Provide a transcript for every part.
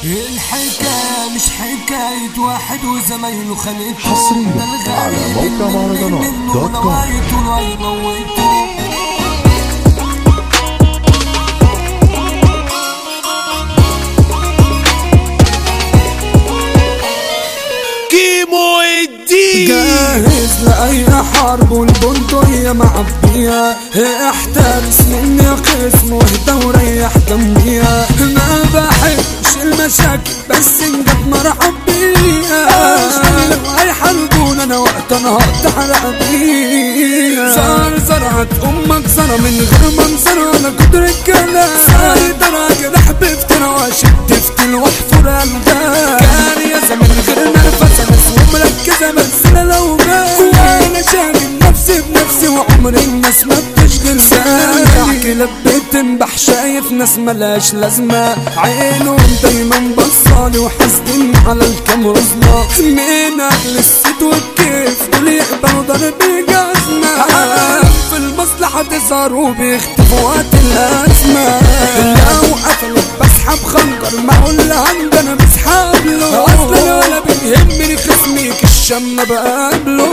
الحكاية مش حكاية واحد وزمايله خانته حصرياً ده الغريب على موقع اللي مهرجانات منه دوت كوم. نوايته له هيموته كيمو الدين جاهز لأي حرب والبندقية معبية احترس مني خصم واهدى وريح دمية ما بحبش المشاكل بس انجب مرحب بيها لو هيحاربون انا وقت انا هتحرق بيها زار زرعت امك زرع من غير منظر انا قدر الكلام سيطرة جرح بفترة واشد فتل واحفر الغاب كان يا زمن غير نرفز ناس ومركزة بس انا لو مات وانا شاغل نفسي بنفسي وعمر الناس ما بتشغل بالي كلاب بتنبح شايف ناس ملاش لازمة عينهم دايما بصالي وحاسدين على الكام رزمة من اهل الست والكيف دول يقبلوا ضرب جزمة في المصلحة تظهر وبيختفوا وقت الأزمة لو قفلت بسحب خنجر ما هو اللي عندي أنا بسحب له أصلا ولا بيهمني خصميك الشم بقابله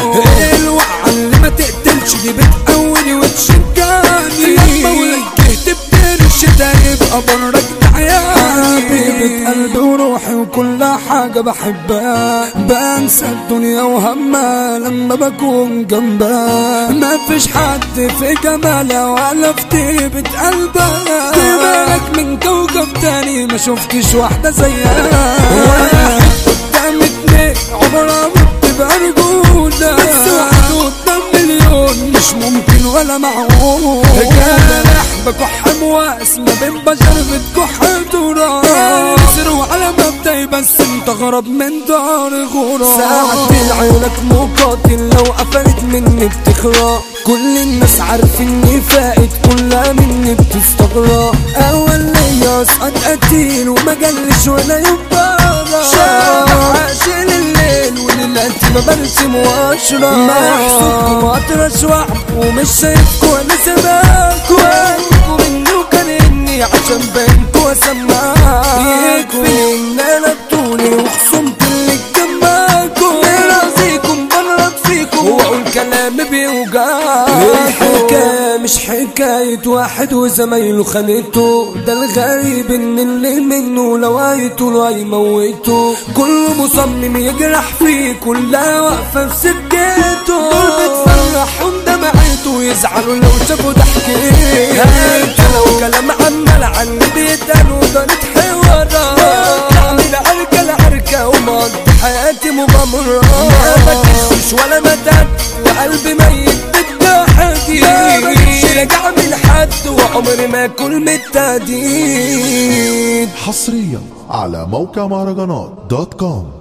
الوقعة اللي ما تقتلش دي بتقويني وتشجعني لما ولجهت بترش ده يبقى برك دعياني حبيبة قلبي وروحي وكل حاجة بحبها بنسى الدنيا وهمها لما بكون جنبها ما فيش حد في جمالها ولا في طيبة قلبها دماغك من كوكب تاني ما شفتش واحدة زيها واحد قدام اتنين عمرها ما بتبقى رجولة بس واحد قدام مليون مش ممكن ولا معقول جارح بكح مواس ما بين بشر بتكح تراب سروا على مبدأي بس انت غرب من دار غراب ساعة العينك مقاتل لو قفلت مني بتخرق كل الناس عارفيني فائت كلها مني بتستغرب اول ليا اسقط قتيل وما جلش ولا يبقى شارع عاشق الليل وليلاتي ما برسم واشرب محسوبكم واطرش وعب ومش شايفكوا انا سباكوا وانكوا مني وكان اني عشان بينكوا اسمعكوا يكفي ان انا بطولي وخصمت اللي جنبكوا راسيكم بنرد فيكم واقول كلام بيوجعكوا الحكاية مش حكاية واحد وزمايله خانته ده الغريب ان اللي منه لو عيته له هيموته كله مصمم يجرح فيه كلها واقفة في سكته دول بتفرحهم دمعته ويزعلوا لو شافوا ضحكته انت لو كلام عمال عن اللي بيتقالوا ده نتحورات من عركة لعركة ومقضي حياتي مغامرات ما بكشفش ولا مدد وقلبي ميت بالتحدي مش راجع من حد وعمري ما اكل من التهديد حصريا على موقع مهرجانات دوت كوم